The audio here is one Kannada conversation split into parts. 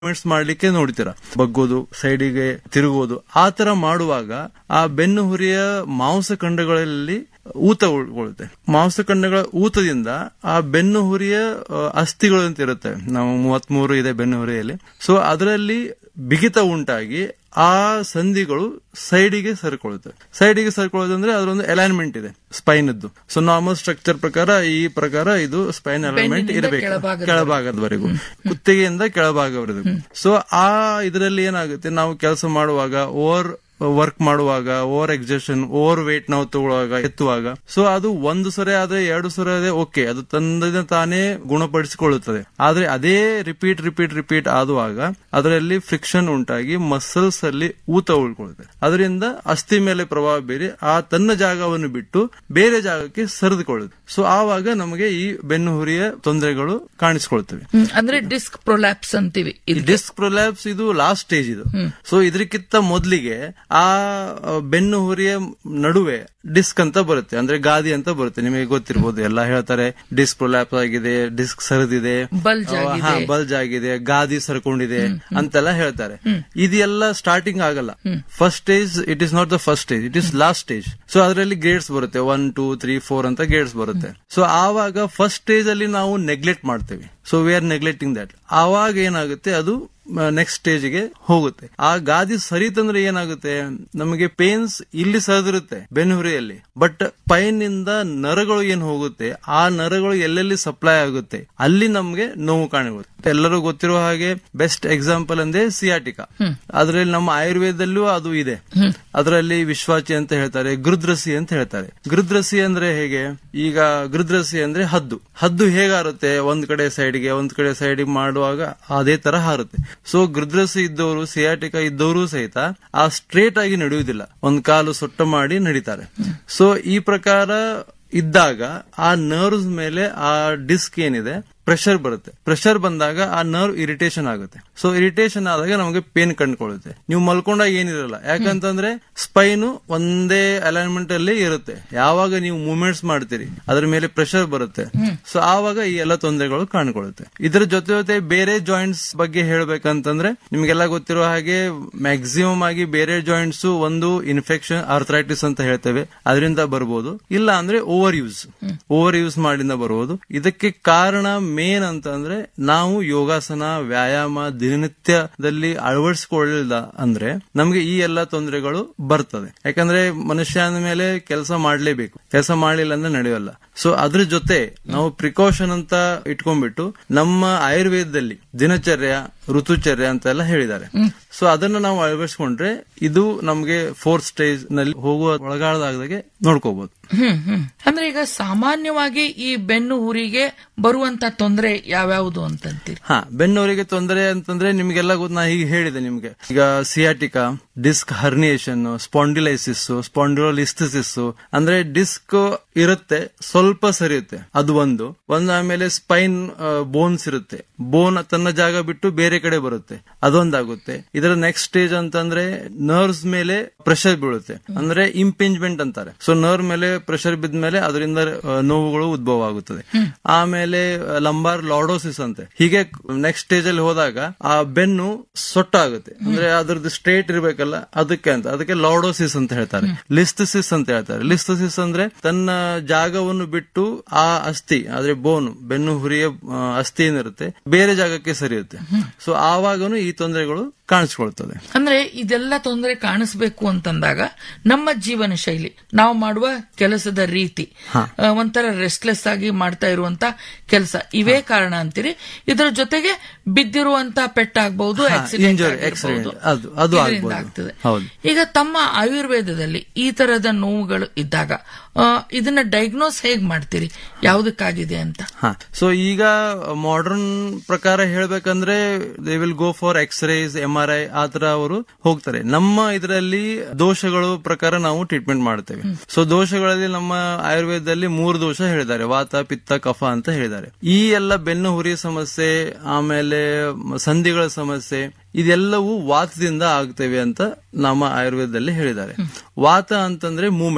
ಮೂವ್ಮೆಂಟ್ಸ್ ಮಾಡ್ಲಿಕ್ಕೆ ನೋಡ್ತೀರಾ ಬಗ್ಗೋದು ಸೈಡಿಗೆ ತಿರುಗೋದು ಆ ತರ ಮಾಡುವಾಗ ಆ ಬೆನ್ನು ಹುರಿಯ ಮಾಂಸಖಂಡಗಳಲ್ಲಿ ಊತ ಉಳ್ಕೊಳ್ಳುತ್ತೆ ಮಾಂಸಖಂಡಗಳ ಊತದಿಂದ ಆ ಬೆನ್ನು ಹುರಿಯ ಆ, ಅಸ್ಥಿಗಳು ಅಂತ ಇರುತ್ತೆ ನಾವು ಮೂವತ್ಮೂರು ಇದೆ ಬೆನ್ನು ಹುರಿಯಲ್ಲಿ ಸೊ ಅದರಲ್ಲಿ ಬಿಗಿತ ಉಂಟಾಗಿ ಆ ಸಂಧಿಗಳು ಸೈಡಿಗೆ ಸರ್ಕೊಳ್ಳುತ್ತೆ ಸೈಡಿಗೆ ಸರ್ಕೊಳ್ಳೋದಂದ್ರೆ ಅದರೊಂದು ಅಲೈನ್ಮೆಂಟ್ ಇದೆ ಸ್ಪೈನದ್ದು ಸೊ ನಾರ್ಮಲ್ ಸ್ಟ್ರಕ್ಚರ್ ಪ್ರಕಾರ ಈ ಪ್ರಕಾರ ಇದು ಸ್ಪೈನ್ ಅಲೈನ್ಮೆಂಟ್ ಬೆನ್ನಿನಿಂದ ಇರಬೇಕು ಕೆಳಭಾಗದವರೆಗೂ. ಕೆಳಭಾಗದವರೆಗೂ ಕುತ್ತಿಗೆಯಿಂದ ಕೆಳಭಾಗವರೆಗೂ ಸೊ ಆ ಇದರಲ್ಲಿ ಏನಾಗುತ್ತೆ ನಾವು ಕೆಲಸ ಮಾಡುವಾಗ ಓವರ್ ವರ್ಕ್ ಮಾಡುವಾಗ ಓವರ್ ಎಕ್ಸೆಷನ್ ಓವರ್ ವೇಟ್ ನಾವು ತಗೊಳ್ಳುವಾಗ ಎತ್ತುವಾಗ ಸೊ ಅದು ಒಂದು ಸರಿ ಆದ್ರೆ ಎರಡು ಸರಿ ಆದ್ರೆ ಓಕೆ ಅದು ತಂದ ತಾನೇ ಗುಣಪಡಿಸಿಕೊಳ್ಳುತ್ತದೆ ಆದ್ರೆ ಅದೇ ರಿಪೀಟ್ ರಿಪೀಟ್ ರಿಪೀಟ್ ಆದುವಾಗ ಅದರಲ್ಲಿ ಫ್ರಿಕ್ಷನ್ ಉಂಟಾಗಿ ಮಸಲ್ಸ್ ಅಲ್ಲಿ ಊತ ಉಳ್ಕೊಳ್ಳುತ್ತೆ ಅದರಿಂದ ಅಸ್ಥಿ ಮೇಲೆ ಪ್ರಭಾವ ಬೀರಿ ಆ ತನ್ನ ಜಾಗವನ್ನು ಬಿಟ್ಟು ಬೇರೆ ಜಾಗಕ್ಕೆ ಸರಿದುಕೊಳ್ಳುತ್ತೆ ಸೊ ಆವಾಗ ನಮಗೆ ಈ ಬೆನ್ನು ಹುರಿಯ ತೊಂದರೆಗಳು ಕಾಣಿಸಿಕೊಳ್ತವೆ ಹ್ಮ್, ಅಂದ್ರೆ ಡಿಸ್ಕ್ ಪ್ರೊಲ್ಯಾಪ್ಸ್ ಅಂತೀವಿ ಇದು ಡಿಸ್ಕ್ ಪ್ರೊಲ್ಯಾಪ್ಸ್ ಇದು ಲಾಸ್ಟ್ ಸ್ಟೇಜ್ ಇದು ಸೊ ಇದಕ್ಕಿಂತ ಮೊದಲಿಗೆ ಆ ಆ, ಬೆನ್ನು ಹುರಿಯ ನಡುವೆ ಡಿಸ್ಕ್ ಅಂತ ಬರುತ್ತೆ ಅಂದ್ರೆ ಗಾದಿ ಅಂತ ಬರುತ್ತೆ ನಿಮಗೆ ಗೊತ್ತಿರ್ಬೋದು ಎಲ್ಲ ಹೇಳ್ತಾರೆ ಡಿಸ್ಕ್ ಪ್ರೊಲ್ಯಾಪ್ಸ್ ಆಗಿದೆ ಡಿಸ್ಕ್ ಸರಿದಿದೆ Bulge ಆಗಿದೆ. ಹಾ ಬಲ್ಜ್ ಆಗಿದೆ ಗಾದಿ ಸರ್ಕೊಂಡಿದೆ ಅಂತೆಲ್ಲ ಹೇಳ್ತಾರೆ ಇದೆಲ್ಲ ಸ್ಟಾರ್ಟಿಂಗ್ ಆಗಲ್ಲ first stage it is not the first stage it is last stage so ಅದರಲ್ಲಿ ಗ್ರೇಡ್ಸ್ ಬರುತ್ತೆ ಒನ್ ಟೂ ತ್ರೀ ಫೋರ್ ಅಂತ ಗ್ರೇಡ್ಸ್ ಬರುತ್ತೆ ಸೊ ಆವಾಗ ಫಸ್ಟ್ ಸ್ಟೇಜ್ ಅಲ್ಲಿ ನಾವು ನೆಗ್ಲೆಕ್ಟ್ ಮಾಡ್ತೇವೆ so we are neglecting that ಆವಾಗ ಏನಾಗುತ್ತೆ ಅದು ನೆಕ್ಸ್ಟ್ ಸ್ಟೇಜ್ಗೆ ಹೋಗುತ್ತೆ ಆ ಗಾದಿ ಸರಿತಂದ್ರೆ ಏನಾಗುತ್ತೆ ನಮಗೆ ಪೇನ್ಸ್ ಇಲ್ಲಿ ಸರಿದಿರುತ್ತೆ ಬೆನ್ನುಹುರಿಯಲ್ಲಿ ಬಟ್ ಪೈನ್ ನಿಂದ ನರಗಳು ಏನ್ ಹೋಗುತ್ತೆ ಆ ನರಗಳು ಎಲ್ಲೆಲ್ಲಿ ಸಪ್ಲೈ ಆಗುತ್ತೆ ಅಲ್ಲಿ ನಮ್ಗೆ ನೋವು ಕಾಣಬಹುದು ಎಲ್ಲರೂ ಗೊತ್ತಿರುವ ಹಾಗೆ ಬೆಸ್ಟ್ ಎಕ್ಸಾಂಪಲ್ ಅಂದ್ರೆ ಸಿಯಾಟಿಕಾ ಅದರಲ್ಲಿ ನಮ್ಮ ಆಯುರ್ವೇದದಲ್ಲೂ ಅದು ಇದೆ ಅದರಲ್ಲಿ ವಿಶ್ವಾಚಿ ಅಂತ ಹೇಳ್ತಾರೆ ಗೃದ್ರಸಿ ಅಂತ ಹೇಳ್ತಾರೆ ಗೃದ್ರಸಿ ಅಂದ್ರೆ ಹೇಗೆ ಈಗ ಗೃದ್ರಸಿ ಅಂದ್ರೆ ಹದ್ದು ಹದ್ದು ಹೇಗಾರುತ್ತೆ ಒಂದ್ ಕಡೆ ಸೈಡ್ಗೆ ಒಂದ್ ಕಡೆ ಸೈಡ್ ಮಾಡುವಾಗ ಅದೇ ತರ ಹಾರುತ್ತೆ ಸೊ ಗೃದ್ರಸಿ ಇದ್ದವರು ಸಿಯಾಟಿಕಾ ಇದ್ದವರು ಸಹಿತ ಆ ಸ್ಟ್ರೇಟ್ ಆಗಿ ನಡೆಯುವುದಿಲ್ಲ ಒಂದ್ ಕಾಲು ಸೊಟ್ಟ ಮಾಡಿ ನಡೀತಾರೆ ಸೊ ಈ ಪ್ರಕಾರ ಇದ್ದಾಗ ಆ ನರ್ವ್ಸ್ ಮೇಲೆ ಆ ಡಿಸ್ಕ್ ಏನಿದೆ ಪ್ರೆಷರ್ ಬರುತ್ತೆ ಪ್ರೆಷರ್ ಬಂದಾಗ ಆ ನರ್ವ್ ಇರಿಟೇಷನ್ ಆಗುತ್ತೆ ಸೊ ಇರಿಟೇಷನ್ ಆದಾಗ ನಮಗೆ ಪೇನ್ ಕಂಡುಕೊಳ್ಳುತ್ತೆ ನೀವು ಮಲ್ಕೊಂಡಾಗ ಏನಿರಲ್ಲ ಯಾಕಂತಂದ್ರೆ ಸ್ಪೈನು ಒಂದೇ ಅಲೈನ್ಮೆಂಟ್ ಅಲ್ಲಿ ಇರುತ್ತೆ ಯಾವಾಗ ನೀವು ಮೂವ್ಮೆಂಟ್ಸ್ ಮಾಡ್ತೀರಿ ಅದ್ರ ಮೇಲೆ ಪ್ರೆಷರ್ ಬರುತ್ತೆ ಸೊ ಆವಾಗ ಈ ಎಲ್ಲ ತೊಂದರೆಗಳು ಕಾಣ್ಕೊಳ್ಳುತ್ತೆ ಇದರ ಜೊತೆ ಜೊತೆ ಬೇರೆ ಜಾಯಿಂಟ್ಸ್ ಬಗ್ಗೆ ಹೇಳ್ಬೇಕಂತಂದ್ರೆ ನಿಮ್ಗೆಲ್ಲ ಗೊತ್ತಿರೋ ಹಾಗೆ ಮ್ಯಾಕ್ಸಿಮಮ್ ಆಗಿ ಬೇರೆ ಜಾಯಿಂಟ್ಸ್ ಒಂದು ಇನ್ಫೆಕ್ಷನ್ ಆರ್ಥರೈಟಿಸ್ ಅಂತ ಹೇಳ್ತೇವೆ ಅದರಿಂದ ಬರ್ಬೋದು ಇಲ್ಲ ಅಂದ್ರೆ ಓವರ್ ಯೂಸ್ ಓವರ್ ಯೂಸ್ ಮಾಡಿಂದ ಬರ್ಬೋದು ಇದಕ್ಕೆ ಕಾರಣ ಮೇನ್ ಅಂತಂದ್ರೆ ನಾವು ಯೋಗಾಸನ ವ್ಯಾಯಾಮ ದಿನನಿತ್ಯದಲ್ಲಿ ಅಳವಡಿಸಿಕೊಳ್ಳಿಲ್ಲ ಅಂದ್ರೆ ನಮ್ಗೆ ಈ ಎಲ್ಲಾ ತೊಂದರೆಗಳು ಬರ್ತದೆ ಯಾಕಂದ್ರೆ ಮನುಷ್ಯನ ಮೇಲೆ ಕೆಲಸ ಮಾಡ್ಲೇಬೇಕು ಕೆಲಸ ಮಾಡ್ಲಿಲ್ಲ ಅಂದ್ರೆ ನಡೆಯೋಲ್ಲ ಸೊ ಅದ್ರ ಜೊತೆ ನಾವು ಪ್ರಿಕಾಷನ್ ಅಂತ ಇಟ್ಕೊಂಡ್ಬಿಟ್ಟು ನಮ್ಮ ಆಯುರ್ವೇದದಲ್ಲಿ ದಿನಚರ್ಯ ಋತುಚರ್ಯ ಅಂತೆಲ್ಲ ಹೇಳಿದ್ದಾರೆ ಸೊ ಅದನ್ನ ನಾವು ಅಳವಡಿಸ್ಕೊಂಡ್ರೆ ಇದು ನಮ್ಗೆ ಫೋರ್ತ್ ಸ್ಟೇಜ್ ನಲ್ಲಿ ಹೋಗುವ ಒಳಗಾಳದಾಗದಾಗೆ ನೋಡ್ಕೋಬಹುದು ಹ್ಮ್ ಹ್ಮ್ ಅಂದ್ರೆ ಈಗ ಸಾಮಾನ್ಯವಾಗಿ ಈ ಬೆನ್ನು ಹುರಿಗೆ ಬರುವಂತ ತೊಂದರೆ ಯಾವ್ಯಾವುದು ಅಂತಂತೀರಿ ಹಾ ಬೆನ್ನವರಿಗೆ ತೊಂದರೆ ಅಂತಂದ್ರೆ ನಿಮ್ಗೆಲ್ಲ ಗೊತ್ತು ನಾ ಈಗ ಹೇಳಿದೆ ನಿಮ್ಗೆ ಈಗ sciatica disc herniation spondylosis spondylolisthesis ಅಂದ್ರೆ ಡಿಸ್ಕ್ ಇರುತ್ತೆ ಸ್ವಲ್ಪ ಸರಿಯುತ್ತೆ ಅದು ಒಂದು ಒಂದು ಆಮೇಲೆ ಸ್ಪೈನ್ ಬೋನ್ಸ್ ಇರುತ್ತೆ ಬೋನ್ ತನ್ನ ಜಾಗ ಬಿಟ್ಟು ಬೇರೆ ಕಡೆ ಬರುತ್ತೆ ಅದೊಂದಾಗುತ್ತೆ ಇದರ ನೆಕ್ಸ್ಟ್ ಸ್ಟೇಜ್ ಅಂತಂದ್ರೆ ನರ್ವ್ಸ್ ಮೇಲೆ ಪ್ರೆಷರ್ ಬೀಳುತ್ತೆ ಅಂದ್ರೆ ಇಂಪಿಂಜ್ಮೆಂಟ್ ಅಂತಾರೆ ಸೊ ನರ್ವ್ ಮೇಲೆ ಪ್ರೆಷರ್ ಬಿದ್ದ ಮೇಲೆ ಅದರಿಂದ ಆ, ನೋವುಗಳು ಉದ್ಭವ ಆಗುತ್ತದೆ ಆಮೇಲೆ ಲಂಬಾರ್ ಲಾರ್ಡೋಸಿಸ್ ಅಂತೆ ಹೀಗೆ ನೆಕ್ಸ್ಟ್ ಸ್ಟೇಜ್ ಅಲ್ಲಿ ಹೋದಾಗ ಆ ಬೆನ್ನು ಸೊಟ್ಟಾಗುತ್ತೆ ಅಂದ್ರೆ ಅದ್ರದ್ದು ಸ್ಟ್ರೇಟ್ ಇರ್ಬೇಕಲ್ಲ ಅದಕ್ಕೆ ಅಂತ ಅದಕ್ಕೆ ಲಾರ್ಡೋಸಿಸ್ ಅಂತ ಹೇಳ್ತಾರೆ ಲಿಸ್ತಸಿಸ್ ಅಂತ ಹೇಳ್ತಾರೆ ಲಿಸ್ತಸಿಸ್ ಅಂದ್ರೆ ತನ್ನ ಜಾಗವನ್ನು ಬಿಟ್ಟು ಆ ಅಸ್ಥಿ ಆದ್ರೆ ಬೋನು ಬೆನ್ನು ಹುರಿಯ ಆ, ಅಸ್ಥಿ ಏನಿರುತ್ತೆ ಬೇರೆ ಜಾಗಕ್ಕೆ ಸರಿಯುತ್ತೆ ಸೊ ಆವಾಗನು ಈ ತೊಂದರೆಗಳು ಕಾಣಿಸ್ಕೊಳ್ತದೆ ಅಂದ್ರೆ ಇದೆಲ್ಲ ತೊಂದರೆ ಕಾಣಿಸ್ಬೇಕು ಅಂತಂದಾಗ ನಮ್ಮ ಜೀವನ ಶೈಲಿ ನಾವು ಮಾಡುವ ಕೆಲಸದ ರೀತಿ ಆ, ಒಂಥರ ರೆಸ್ಟ್ಲೆಸ್ ಆಗಿ ಮಾಡ್ತಾ ಇರುವಂತ ಕೆಲಸ ಇವೇ ಕಾರಣ ಅಂತೀರಿ ಇದರ ಜೊತೆಗೆ ಬಿದ್ದಿರುವಂತ ಪೆಟ್ಟಾಗಬಹುದು injury, accident, ಅದು- ಅದು ಆಗ್ಬೋದು. ಆಗ್ತದೆ ಹೌದು. ಈಗ ತಮ್ಮ ಆಯುರ್ವೇದದಲ್ಲಿ ಈ ತರದ ನೋವುಗಳು ಇದ್ದಾಗ ಆ, ಇದನ್ನ ಡಯಾಗ್ನೋಸ್ ಹೇಗ್ ಮಾಡ್ತೀರಿ ಯಾವುದಕ್ಕಾಗಿದೆ ಅಂತ ಹಾ ಸೊ ಈಗ ಮಾಡರ್ನ್ ಪ್ರಕಾರ ಹೇಳ್ಬೇಕಂದ್ರೆ they will go for X rays M R I ಆತರ ಅವರು ಹೋಗ್ತಾರೆ ನಮ್ಮ ಇದರಲ್ಲಿ ದೋಷಗಳು ಪ್ರಕಾರ ನಾವು ಟ್ರೀಟ್ಮೆಂಟ್ ಮಾಡ್ತೇವೆ ಸೊ ದೋಷಗಳಲ್ಲಿ ನಮ್ಮ ಆಯುರ್ವೇದದಲ್ಲಿ ಮೂರು ದೋಷ ಹೇಳಿದ್ದಾರೆ ವಾತ ಪಿತ್ತ ಕಫ ಅಂತ ಹೇಳಿದ್ದಾರೆ ಈ ಎಲ್ಲ ಬೆನ್ನು ಹುರಿ ಸಮಸ್ಯೆ ಆಮೇಲೆ ಸಂಧಿಗಳ ಸಮಸ್ಯೆ ಇದೆಲ್ಲವೂ ವಾತದಿಂದ ಆಗ್ತವೆ ಅಂತ ನಮ್ಮ ಆಯುರ್ವೇದದಲ್ಲಿ ಹೇಳಿದ್ದಾರೆ ವಾತ ಅಂತಂದ್ರೆ ಮೂಮೆಂಟ್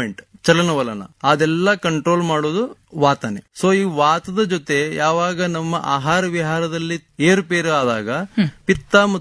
ಚಲನವಲನ ಅದೆಲ್ಲ ಕಂಟ್ರೋಲ್ ಮಾಡೋದು ವಾತನೆ ಸೊ ಈ ವಾತದ ಜೊತೆ ಯಾವಾಗ ನಮ್ಮ ಆಹಾರ ವಿಹಾರದಲ್ಲಿ ಏರುಪೇರು ಆದಾಗ ಪಿತ್ತ ಮತ್ತು